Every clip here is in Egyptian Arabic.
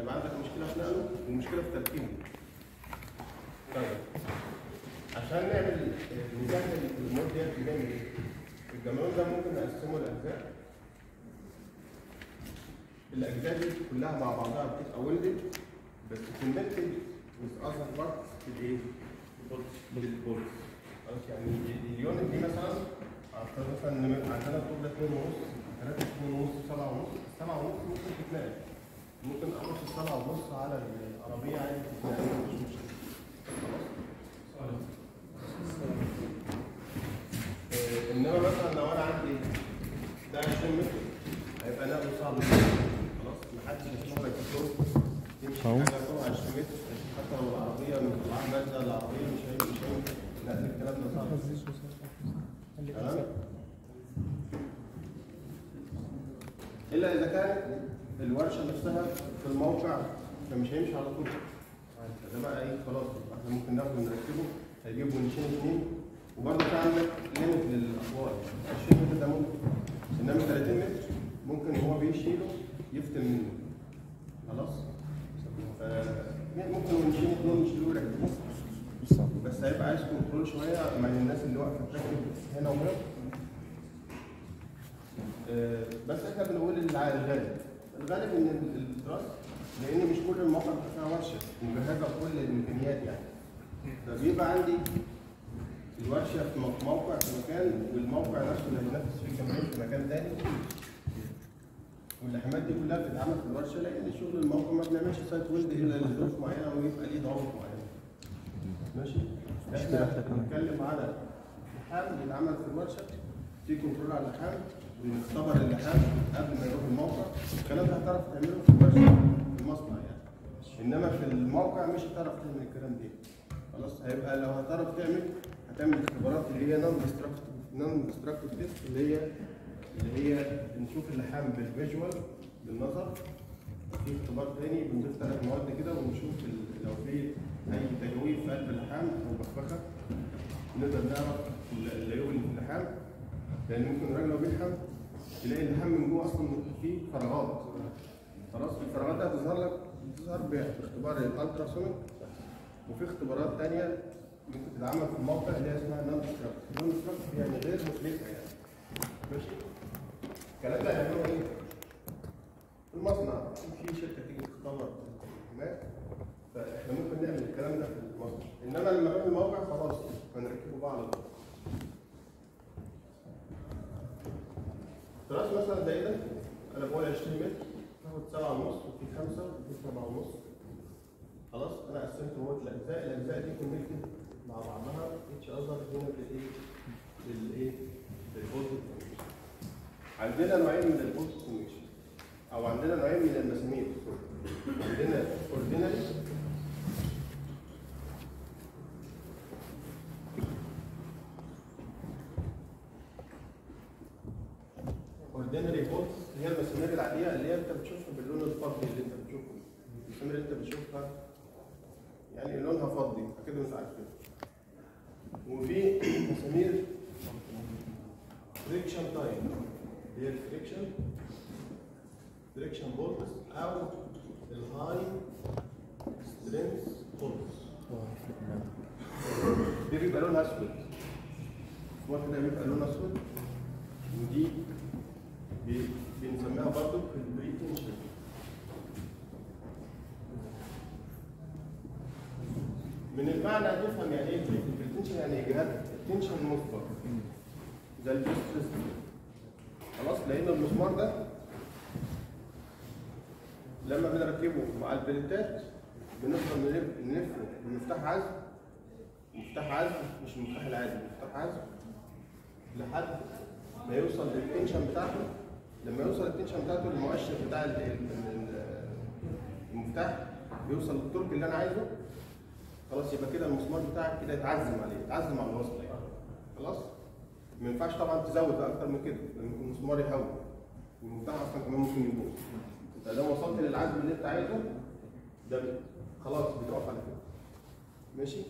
هيبقى عندك مشكله في نقله ومشكله في تركيبه طيب عشان نعمل نسهل الامور ديت بنعمل ايه؟ الجمعون ده ممكن نقسمه لاجزاء الاجزاء دي كلها مع بعضها بتبقى ولدت بس كونكتد with other parts بالايه؟ بالبولز خلاص يعني اليونت دي مثلا اعتقد مثلا ان عندنا الطول ده 2 ونص 3 2 ونص 7 ونص 7 ونص ممكن تتنقل ممكن احط السبعة ونص على العربية عادي تتنقل مفيش مشكلة خلاص آه، انما مثلا لو انا عندي ده 20 متر هيبقى نقله صعب جدا خلاص محدش هيشوفك في الطرق تمشي أهو. حاجه فوق 20 متر حتى لو العربيه مطلعه نازله العربيه مش هيبقى مش هيبقى نقل الكلام ده صعب تمام الا اذا كانت الورشه نفسها في الموقع فمش هيمشي على طول ده بقى ايه خلاص احنا ممكن ناخده ونركبه هيجيب ونشين اثنين وبرضه في عندك ليميت للاطوال 20 متر ده ممكن انما 30 متر ممكن هو بيشيله يفتن منه خلاص ف يعني ممكن ونشين اثنين يشيلوه ويركبوه بس هيبقى عايز كنترول شويه مع الناس اللي واقفه تركب هنا وهنا آه، بس احنا بنقول الع- الغالب الغالب ان ال- التراس لان مش كل المواقع بتبقى فيها ورشه مجهزه بكل الامكانيات يعني فبيبقى عندي الورشه في مو- موقع في مكان والموقع نفسه اللي هينافس فيه كمان في مكان تاني واللحمات دي كلها بتتعمل في الورشه لان شغل الموقع ما بنعملش سايت ويلد الا لظروف معينه ويبقى ليه ضوابط معينه ماشي احنا بنتكلم على لحام بيتعمل في الورشه في كنترول على اللحام بنختبر اللحام قبل ما يروح الموقع الكلام ده هتعرف تعمله في الورشه في المصنع يعني انما في الموقع مش هتعرف تعمل الكلام ده خلاص هيبقى لو هتعرف تعمل هتعمل اختبارات اللي هي نون ديستركتيف نون ديستركتيف تيست اللي هي اللي هي بنشوف اللحام بالفيجوال بالنظر في اختبار تاني بنضيف ثلاث مواد كده ونشوف ال- لو في اي تجويف في قلب اللحام او بخبخه نقدر نعرف ال- اللي يقول في اللحام لان ممكن الراجل لو بيلحم تلاقي اللحام من جوه اصلا فيه فراغات خلاص الفراغات دي هتظهر لك بتظهر باختبار الالتراسونيك وفي اختبارات تانية ممكن تتعمل في الموقع اللي هي اسمها نون ديستركتيف نون ديستركتيف يعني غير مفلتة يعني ماشي الكلام ده هيعملوا ايه؟ في المصنع في شركه تيجي تختبر هناك فاحنا ممكن نعمل الكلام ده في المصنع انما لما نروح الموقع خلاص هنركبه بقى على طول تراس مثلا زي ده انا بقول 20 متر تاخد 7 ونص وفي 5 وفي 7 ونص خلاص انا قسمت هو الاجزاء الاجزاء دي كونكتد مع بعضها اتش اذر هنا بالايه؟ بالايه؟ بالبوزيتيف عندنا نوعين من البوست كونكشن او عندنا نوعين من المسامير عندنا اوردينري اوردينري بوست هي المسامير العاديه اللي هي انت بتشوفها باللون الفضي اللي انت بتشوفه المسامير اللي انت بتشوفها يعني لونها فضي اكيد مش عارفين وفي مسامير فريكشن تايم هي الفريكشن فريكشن بولتس او الهاي سترينث بولتس دي بيبقى لونها اسود الوقت ده بيبقى لونها اسود ودي بي- بنسميها برضه البريتنشن من المعنى تفهم يعني ايه البريتنشن يعني اجهاد التنشن مصدر زي البسترس خلاص لان المسمار ده لما بنركبه مع البلتات بنفضل نلف نلفه بمفتاح عزم مفتاح عزم مش المفتاح العادي مفتاح عزم لحد ما يوصل للتنشن بتاعته لما يوصل التنشن بتاعته المؤشر بتاع ال- ال- ال- المفتاح بيوصل للتورك اللي انا عايزه خلاص يبقى كده المسمار بتاعك كده يتعزم عليه يتعزم على الوصله يعني خلاص ما ينفعش طبعا تزود اكتر من كده لان ممكن المسمار يهوي والمفتاح اصلا كمان ممكن يبوظ انت لو وصلت للعزم اللي انت عايزه ده ب- خلاص بتقف على كده ماشي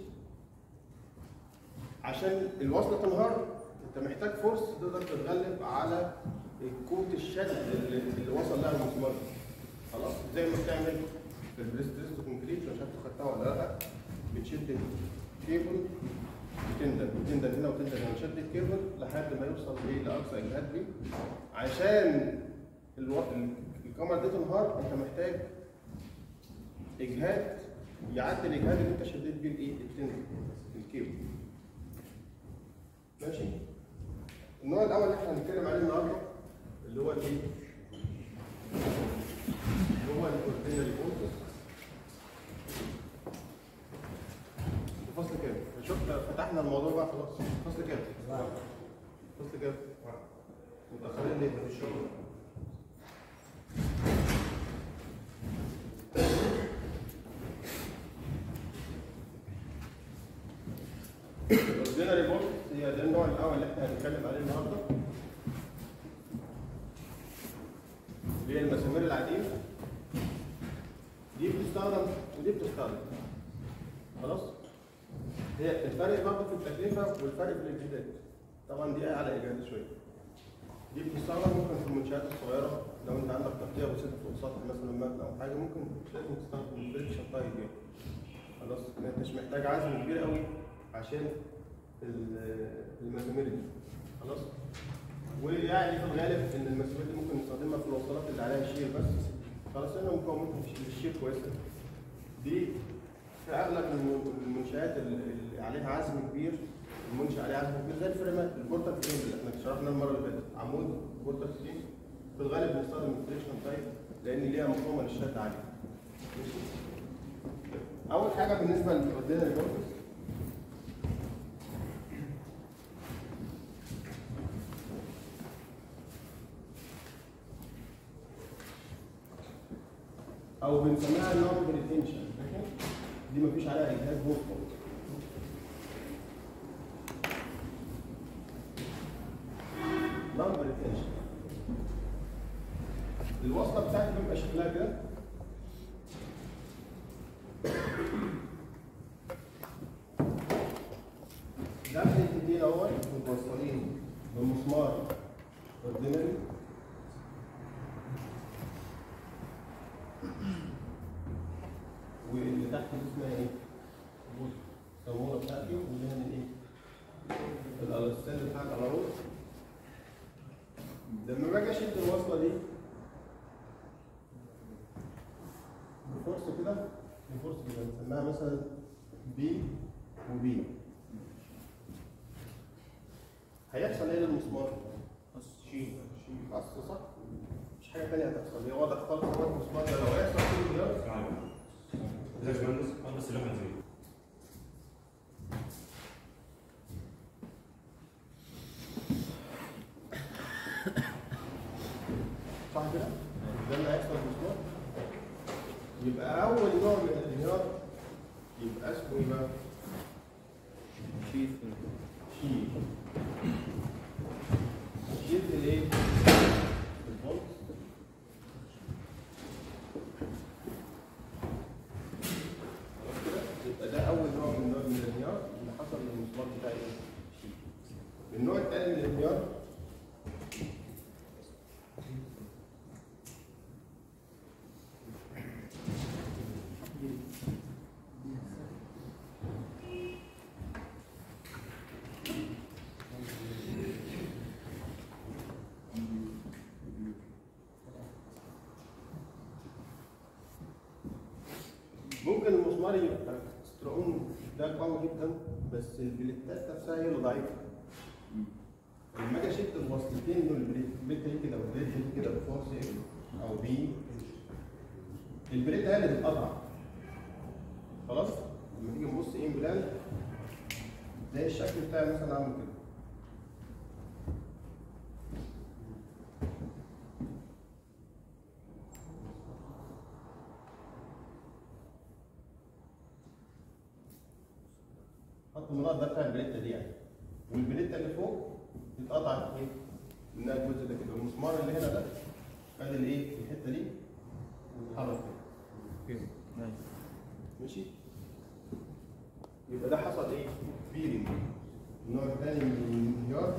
عشان الوصله تنهار انت محتاج فورس تقدر تتغلب على قوه الشد اللي, اللي وصل لها المسمار خلاص زي ما بتعمل البريست تيست كونكريت مش عارف خدتها ولا لا بتشد الكيبل وتندن وتندن هنا وتندن هنا تشد الكيبل لحد ما يوصل ايه لاقصى اجهاد بيه عشان الو... الكاميرا دي تنهار انت محتاج اجهاد يعدي الاجهاد اللي انت شديت بيه الايه التندن الكيبل ماشي النوع الاول اللي احنا هنتكلم عليه النهارده اللي هو الايه اللي هو الاوردينري بولتس فصل كام؟ شفت فتحنا الموضوع بقى خلاص فصل كام؟ فصل كام؟ متأخرين ليه في الشغل؟ الاوردينري بولت هي ده النوع الاول اللي احنا هنتكلم عليه النهارده اللي هي المسامير العاديه دي بتستخدم ودي بتستخدم خلاص هي الفرق برضه في التكلفه والفرق في الاجهادات طبعا دي اعلى اجهاد شويه دي بتستخدم ممكن في المنشات الصغيره لو انت عندك تغطيه بسيطه فوق سطح مثلا مبنى او حاجه ممكن مش لازم تستخدم الفريكشن تايب يعني خلاص انت مش محتاج عزم كبير قوي عشان ال- المسامير دي خلاص ويعني في الغالب ان المسامير دي ممكن نستخدمها في الوصلات اللي عليها شير بس خلاص لان مقاومه الشير كويسه دي في اغلب الم- المنشات اللي اللي عليها عزم كبير المنشا عليه عزم كبير زي الفريمات البورتال فريم اللي احنا شرحنا المره اللي فاتت عمود بورتال فريم في الغالب بنستخدم الفريكشن تايب لان ليها مقاومه للشد عاليه ماشي اول حاجه بالنسبه للاوردينري بورتس او بنسميها نون بريتنشن دي مفيش عليها اجهاد مطلق نون بريتنشن الوصله بتاعتي بيبقى شكلها كده ده بنبتدي الاول متوصلين بمسمار اوردينري واللي تحت دي اسمها ايه؟ بص الصامولة بتاعتي واللي هنا الايه؟ الالستان بتاع القلاروط لما باجي اشد الوصلة دي بفرصة كده بفرصة كده بنسميها مثلا بي وبي هيحصل ايه للمسمار؟ شيل شيل بس صح؟ مش حاجة تانية هتحصل هي واضح خالص ان المسمار ده لو هيحصل فيه انهيار ازيك يا باشمهندس؟ مهندس سلام نزيل صح كده؟ ده اللي هيحصل في الاسبوع يبقى اول نوع من الانهيار يبقى اسمه ايه بقى؟ شيل شيل شيل الايه؟ الفولت خلاص كده؟ يبقى ده اول نوع من نوع من الانهيار اللي حصل للمسمار بتاعي ايه؟ شيل النوع الثاني من الانهيار ممكن المسمار يبقى سترون ده قوي جدا بس البليتات نفسها هي اللي ضعيفه لما اجي اشد الوصلتين دول البليت البليت دي كده والبليت دي كده بفورس ايه او بي البليت هي اللي تتقطع خلاص لما تيجي نبص ايه بلان زي الشكل بتاعي مثلا عامل كده حط المناط ده بتاع البليته دي يعني والبليته اللي فوق اتقطعت ايه؟ منها الجزء ده كده والمسمار اللي هنا ده خد الايه؟ الحته دي واتحرك كده ماشي؟ يبقى ده حصل ايه؟ بيرنج النوع الثاني من الانهيار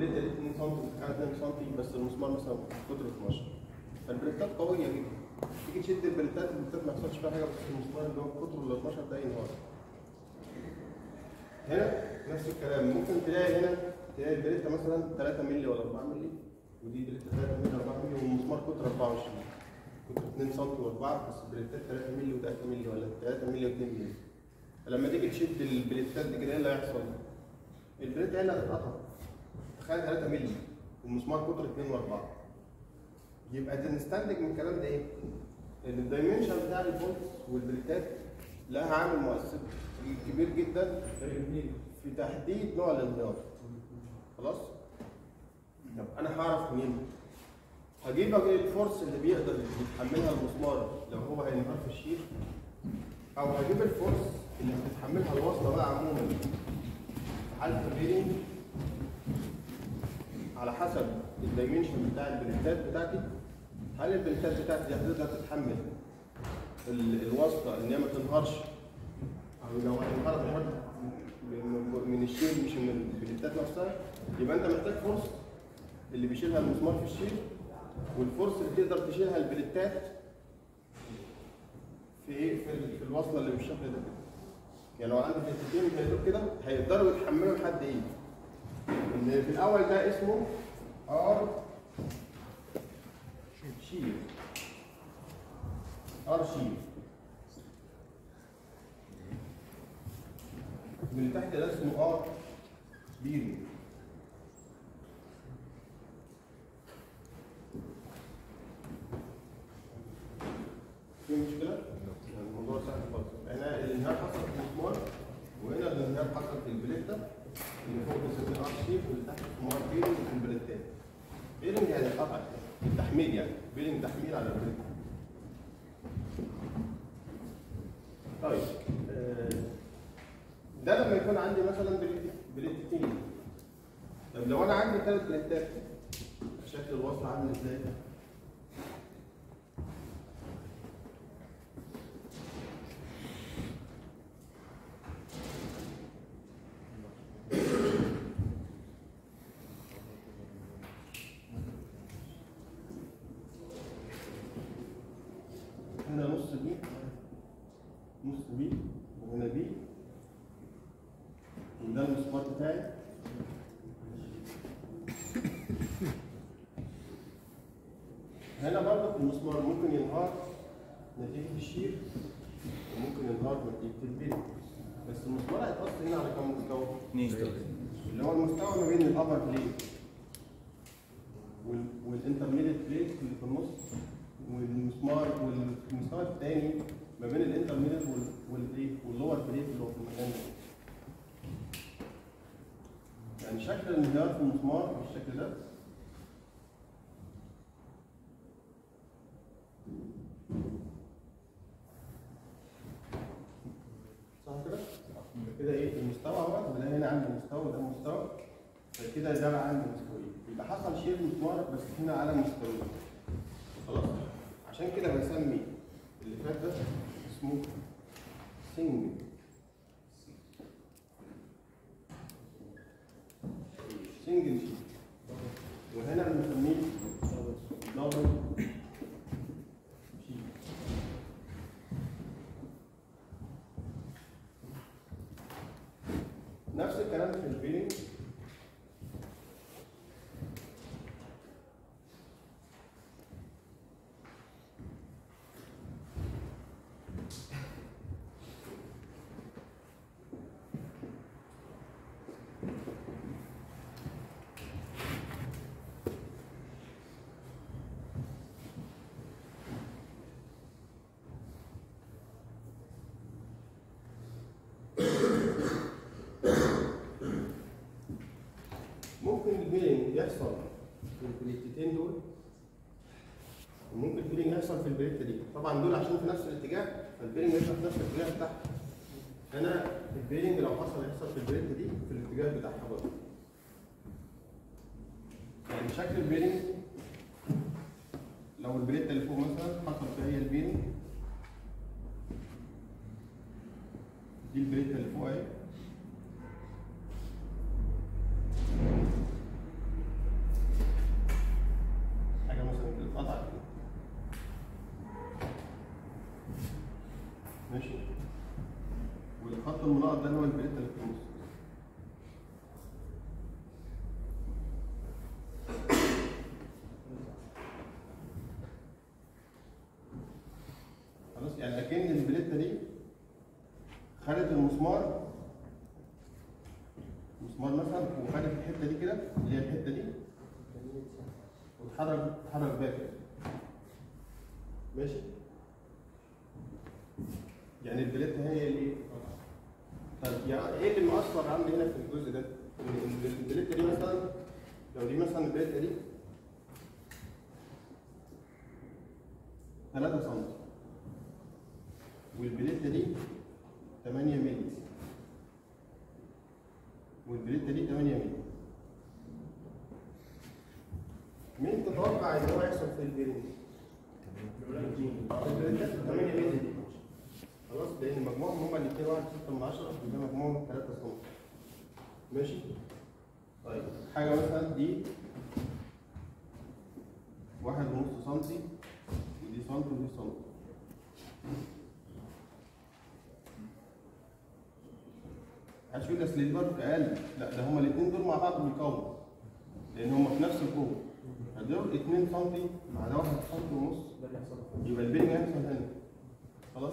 البليته دي 2 سم كانت 2 سم بس المسمار مثلا قطر 12 فالبليتات قويه جدا تيجي تشد البليتات البليتات ما يحصلش فيها حاجه بس المسمار اللي هو قطره ال 12 ده ينهار هنا نفس الكلام ممكن تلاقي هنا تلاقي البليته مثلا 3 مللي ولا 4 مللي ودي بليته 3 مللي 4 مللي والمسمار قطر 24 قطر 2 سم و4 بس البليتات 3 مللي و3 مللي ولا 3 مللي و2 مللي فلما تيجي تشد البليتات دي كده ايه اللي هيحصل؟ البليت هنا هتتقطع تخيل 3 مللي والمسمار قطر 2 و4 يبقى ده نستنتج من الكلام ده ايه؟ ان الدايمنشن بتاع البولت والبليتات لها عامل مؤثر كبير جدا في تحديد نوع الانهيار خلاص؟ طب انا هعرف منين؟ هجيب الفورس اللي بيقدر يتحملها المسمار لو هو هينهار في الشير او هجيب الفورس اللي بتتحملها الوصله بقى عموما في حاله الريلينج على حسب الدايمنشن بتاع البليتات بتاعتي هل البليتات بتاعتي دي هتقدر تتحمل ال- الواسطه ان هي ما تنهارش او لو هتنهار تنهار من من الشيل مش من البليتات نفسها يبقى انت محتاج فورس اللي بيشيلها المسمار في الشيل والفورس اللي تقدر تشيلها البليتات في ايه في, ال- في الوصله اللي بالشكل ده كده يعني لو عندي بليتتين زي دول كده هيقدروا يتحملوا لحد ايه؟ ان في الاول ده اسمه ار شير ار شير واللي تحت ده اسمه ار بيري في مشكلة؟ الموضوع سهل خالص هنا الانهيار حصل في المسمار وهنا الانهيار حصل في البليتة اللي فوق بنسميه ار شيب واللي تحت اسمه ار بيرنج في البليتات بيرنج يعني قطع التحميل يعني بيرنج تحميل على البليتة طيب آه، ده لما يكون عندي مثلا بليت- بليتتين طب لو انا عندي ثلاث بليتات شكل الوصل عامل ازاي؟ هنا نص بي نص بي وهنا بي وده المسمار بتاعي هنا برضه المسمار ممكن ينهار نتيجة الشير وممكن ينهار نتيجة البيت بس المسمار هيتقص هنا على كام مستوى؟ اللي هو المستوى ما بين الابر بليت والانترميديت بليت اللي في النص والمسمار والمستوى الثاني ما بين الانترميديت والايه واللور بليت اللي هو في المكان ده يعني شكل الانهيار في المسمار بالشكل ده صح كده؟ كده ايه المستوى اهوت بلاقي هنا عندي مستوى وده مستوى فكده ده بقى عندي مستويين يبقى حصل شيء مسمار بس هنا على مستويين خلاص عشان كده بسمي اللي فات ده اسمه سنجل سنجل شيت وهنا بنسميه دبل شيت نفس الكلام في البيلينج ممكن البيلينج يحصل في البليتتين دول وممكن البيلينج يحصل في البليته دي طبعا دول عشان في نفس الاتجاه فالبيلينج يحصل في نفس الاتجاه بتاعها هنا البيلينج لو حصل يحصل في البليته دي في الاتجاه بتاعها برضه يعني شكل البيلينج لو البليته اللي فوق مثلا حصل فيها هي البيلينج دي البليته اللي فوق اهي ده اللي هو البليت اللي في النص خلاص يعني اكن البليته دي خدت المسمار مسمار مثلا وخدت الحته دي كده اللي هي الحته دي وتحرك تحرك بيها كده ماشي يعني البليته هي اللي طيب يعني ايه اللي مؤثر عندي هنا في الجزء ده؟ ان إن البليته دي مثلا لو دي مثلا البليته دي 3 سم والبليته دي 8 مللي والبليته دي 8 مللي مين تتوقع ان هو يحصل في البيرنج؟ البليتات 8 مللي دي خلاص لان مجموعهم هما الاثنين 1 6 من 10 وده مجموعهم 3 سم ماشي؟ طيب حاجه مثلا دي واحد ونص سنتي ودي سنتي ودي سنتي هتشوف اصل البرك اقل لا ده هما الاثنين دول مع بعض بيقاوموا لان هما في نفس القوه فدول 2 سم مع ده 1 سم ونص يبقى البيرنج هيحصل هنا خلاص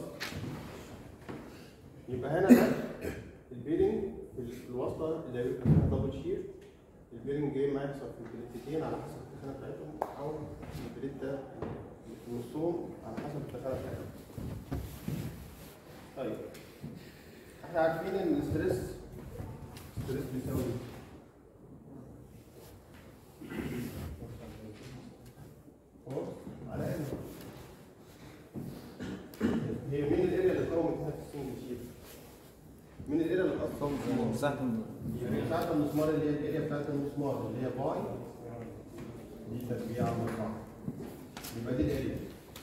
يبقى هنا ده البيرنج في الوصله اللي هيبقى فيها دبل شير البيرنج جاي معايا يحصل في البليتتين على حسب التخانه بتاعتهم او البليته اللي في نصهم على حسب التخانه بتاعتهم طيب احنا عارفين ان الاستريس الاستريس بيساوي ايه؟ فورس على ان هي مين الاريا اللي قاومت هنا في السنجل شير؟ مين الاريا اللي اصلا مساحة يعني بتاعت المسمار اللي هي الاريا بتاعت المسمار اللي هي باي دي تربيع على بعض يبقى دي الاريا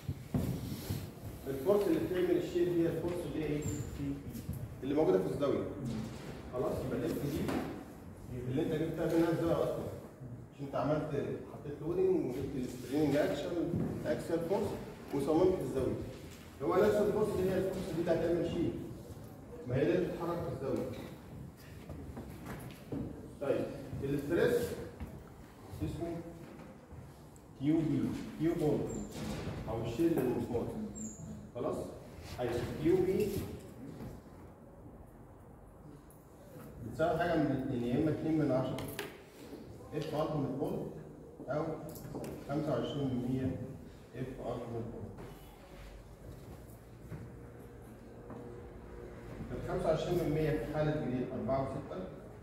الفورس اللي بتعمل الشير دي هي الفورس اللي هي ايه؟ اللي موجوده في الزاويه خلاص يبقى الاف دي اللي انت جبتها منها الزاويه اصلا مش انت عملت حطيت لودنج وجبت السبرينج اكشن اكسل فورس وصممت الزاويه هو نفس الفورس اللي هي الفورس دي اللي هتعمل شيء ما هي اللي بتتحرك في الزاويه طيب الاستريس اسمه كيو بي كيو بوند او الشيل للمسمار خلاص حيث كيو بي بتساوي حاجه من الاثنين يا اما 2 من 10 اف التيمت بوند او 25% اف التيمت بوند ال 25% في حاله جديد 4 و6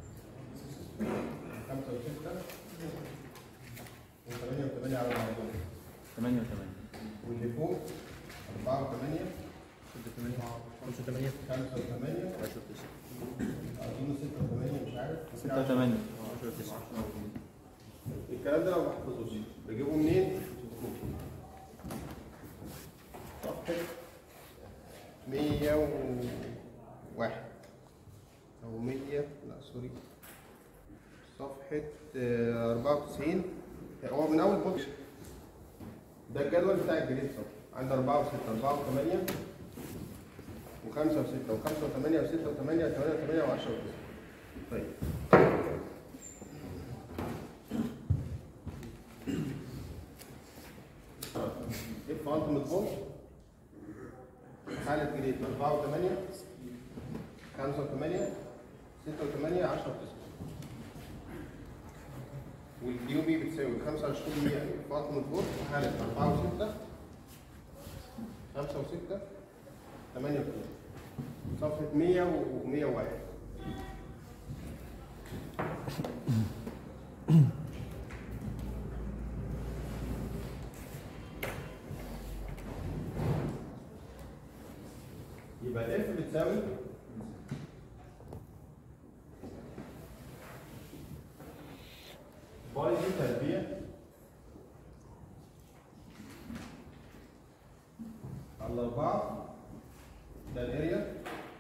5 و6 و8 و8 على بعضهم 8 و8 واللي فوق 4 و8 5 8 5 و8 اظن 6 و8 مش عارف 6 8 الكلام ده انا ما بحفظوش بجيبه منين؟ صفحة 101 أو 100 لا سوري صفحة آه، 94 هو من أول بوكس ده الجدول بتاع الجريد صح عند 4 و6 4 و8 و5 و6 و5 و8 و6 و8 و8 و8 و10 و9 طيب اف التيمت بوند حالة جريد 4 و8 5 و8 6 و8 10 و9 والكيو بي بتساوي 25% اف التيمت بوند حالة 4 و6 5 و6 8 و9 صفحة 100 و 101 يبقى الاف بتساوي باي دي تربيع على أربعة ده الاريا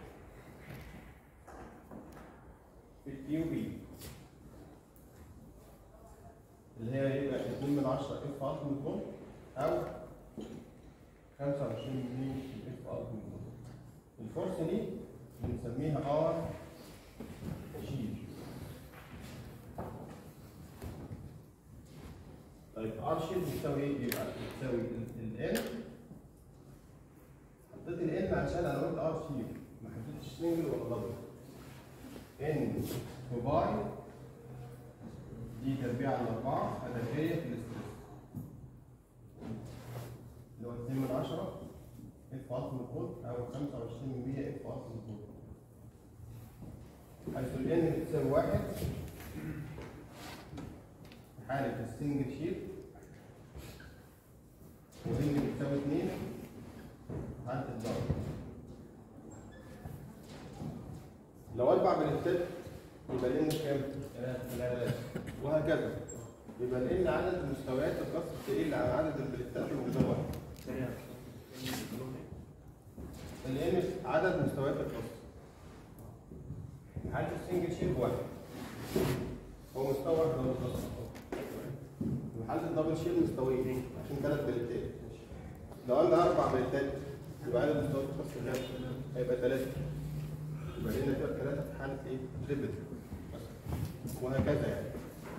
في الكيو بي اللي هي يبقى 2 من 10 اف الف من فوق او 25 من اف الف من فوق الفرصه دي بنسميها ار شيل طيب ار شيل بتساوي ايه؟ يبقى بتساوي ال n حطيت ال n عشان انا قلت ار شيل ما حطيتش سنجل ولا دبل n في باي دي تربيع على 4 هدفية في الاسترس اللي هو 2 من 10 اف الف من الكود او 25 من 100 اف الف من الكود حيث ال n بتساوي 1 في حالة السنجل شيت و n بتساوي 2 في حالة الضغط لو اربع بلتات يبقى ال n كام؟ 3 وهكذا يبقى ال n عدد مستويات القصر تقل عن عدد البلتات المتزوجة ال n عدد مستويات القصر حالة السنجل شيب واحد هو مستوى واحد هو القصر وحالة الدبل شيب مستويين عشان ثلاث بلتات لو قلنا اربع بلتات يبقى عدد مستويات القصر كام؟ هيبقى ثلاثة يبقى هنا كده ثلاثة في حالة ايه؟ تريبل وهكذا يعني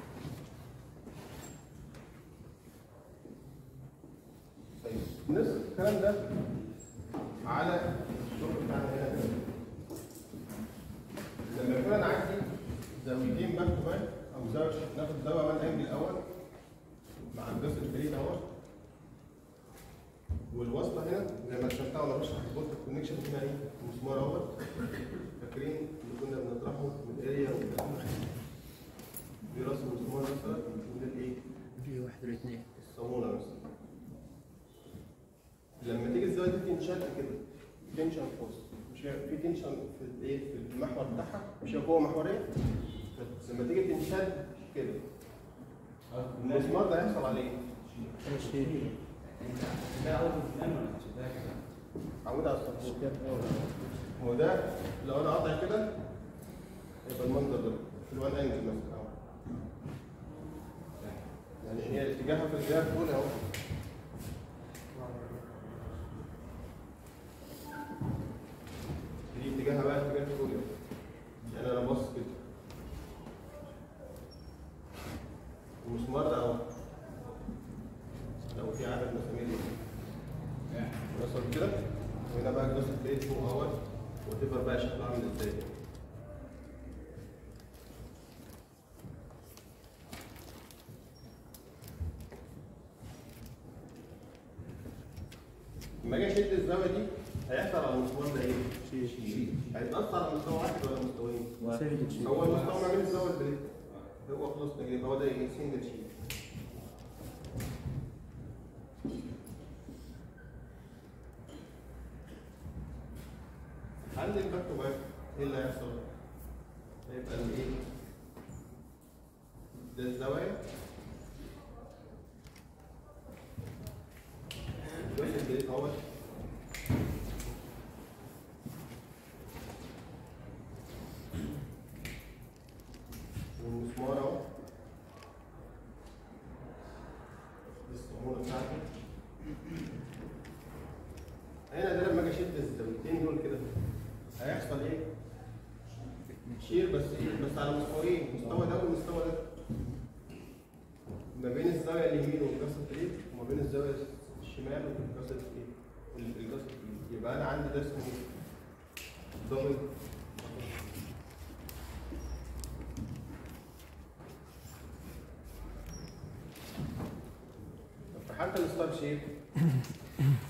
طيب نفس الكلام ده على الشغل بتاعنا هنا كده لما يكون انا عندي زاويتين باك تو باك او زاويه ناخد زاويه وان انجل الاول مع الجزء البريد اهوت والوصله هنا زي ما رسمتها وانا بشرح البوت الكونكشن هنا ايه المسمار اهوت فاكرين اللي كنا بنطرحه من اريا دي راس المسمار مثلا من الايه؟ في واحد ولا اثنين الصامولة مثلا لما تيجي الزاوية دي تنشد كده تنشن فوز مش هي- في تنشن في الايه في المحور بتاعها مش هي جوه محورية بس لما تيجي تنشد كده المسمار ده هيحصل عليه ايه؟ عمود على السطح هو ده لو انا قاطع كده يبقى المنظر ده في الوان انجل مثلا اهو يعني هي اتجاهها في الاتجاه الاولى اهو دي اتجاهها بقى اتجاه الاولى يعني انا باصص كده المسمار ده اهو لو في عدد مسامير وصل كده وهنا بقى الجزء البيت فوق اهوت وتبقى بقى شكله عامل ازاي لما اجي اشد الزاويه دي هيحصل على المسمار ده ايه؟ شيء هيتاثر على مستوى واحد ولا مستويين؟ هو المستوى ما بين الزاويه والبريد هو خلاص كده هو ده ايه؟ سنجل شيء عند الباك تو باك ايه اللي هيحصل؟ هيبقى الايه؟ ده الزوايا الجزء الجديد اهوت والمسمار اهو دي الصامولة بتاعتي هنا ده لما اجي اشد الزاويتين دول كده هيحصل ايه؟ شير بس ايه؟ بس على مستويين مستوى ده والمستوى ده ما بين الزاويه اليمين والجسد اليد وما بين الزاويه الشمال والجسد الايه؟ الجسد اليد يبقى انا عندي ده اسمه دبل طب في حالة الستار شيب